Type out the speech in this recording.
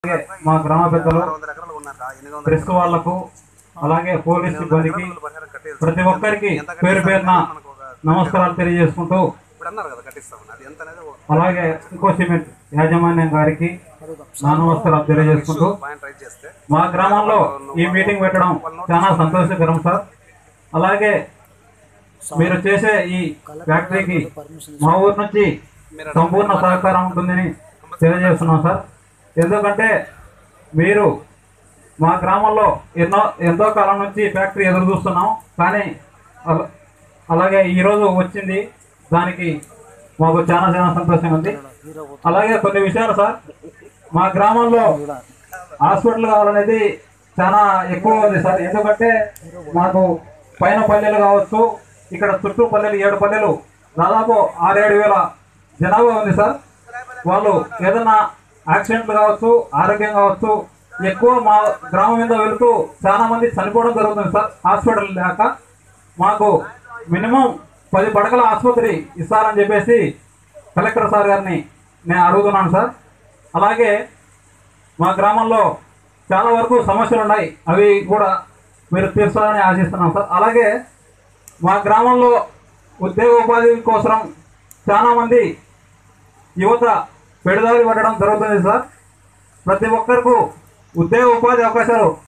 అలాగే మా గ్రామ పెద్దలు వందల ఎకరాలు ఉన్నాక ఎనిమిది వందల ప్రెస్ వాళ్లకు అలాగే పోలీస్ సిబ్బందికి పరిహారం కట్టేది ప్రతి ఒక్కరికి పేరు పేరున నమస్కారాలు తెలియజేసుకుంటూ ఇప్పుడు అన్నారు కదా కట్టిస్తామని అది ఎంత అనేది ఒక అలాగే ఇంకో సిమెంట్ యాజమాన్యం గారికి నా నమస్కారాలు తెలియజేసుకుంటూ పాయింట్ రైట్ చేస్తే మా గ్రామంలో ఈ మీటింగ్ పెట్టడం చాలా సంతోషకరం సార్ అలాగే మీరు చేసే ఈ ఫ్యాక్టరీకి మా ఊరు నుంచి సంపూర్ణ సహకారం ఉంటుందని తెలియజేస్తున్నాం సార్ ఎందుకంటే మీరు మా గ్రామంలో ఎన్నో ఎంతో కాలం నుంచి ఫ్యాక్టరీ ఎదురు చూస్తున్నాం కానీ అల- అలాగే ఈరోజు వచ్చింది దానికి మాకు చాలా చాలా సంతోషంగా ఉంది అలాగే కొన్ని విషయాలు సార్ మా గ్రామంలో హాస్పిటల్ కావాలనేది చాలా ఎక్కువ ఉంది సార్ ఎందుకంటే మాకు పైన పల్లెలు కావచ్చు ఇక్కడ చుట్టూ పల్లెలు ఏడు పల్లెలు దాదాపు ఆరేడు వేల జనాభా ఉంది సార్ వాళ్ళు ఏదైనా యాక్సిడెంట్లు కావచ్చు ఆరోగ్యం కావచ్చు ఎక్కువ మా గ్రామం మీద వెళుతూ చాలా మంది చనిపోవడం జరుగుతుంది సార్ హాస్పిటల్ లేక మాకు మినిమం పది పడకల ఆసుపత్రి ఇస్తారని చెప్పేసి కలెక్టర్ సార్ గారిని నేను అడుగుతున్నాను సార్ అలాగే మా గ్రామంలో చాలా వరకు సమస్యలు ఉన్నాయి అవి కూడా మీరు తీర్చాలని ఆశిస్తున్నాం సార్ అలాగే మా గ్రామంలో ఉద్యోగ ఉపాధి కోసం చాలా మంది యువత పెడదారి పడడం జరుగుతుంది సార్ ప్రతి ఒక్కరికి ఉద్యోగ ఉపాధి అవకాశాలు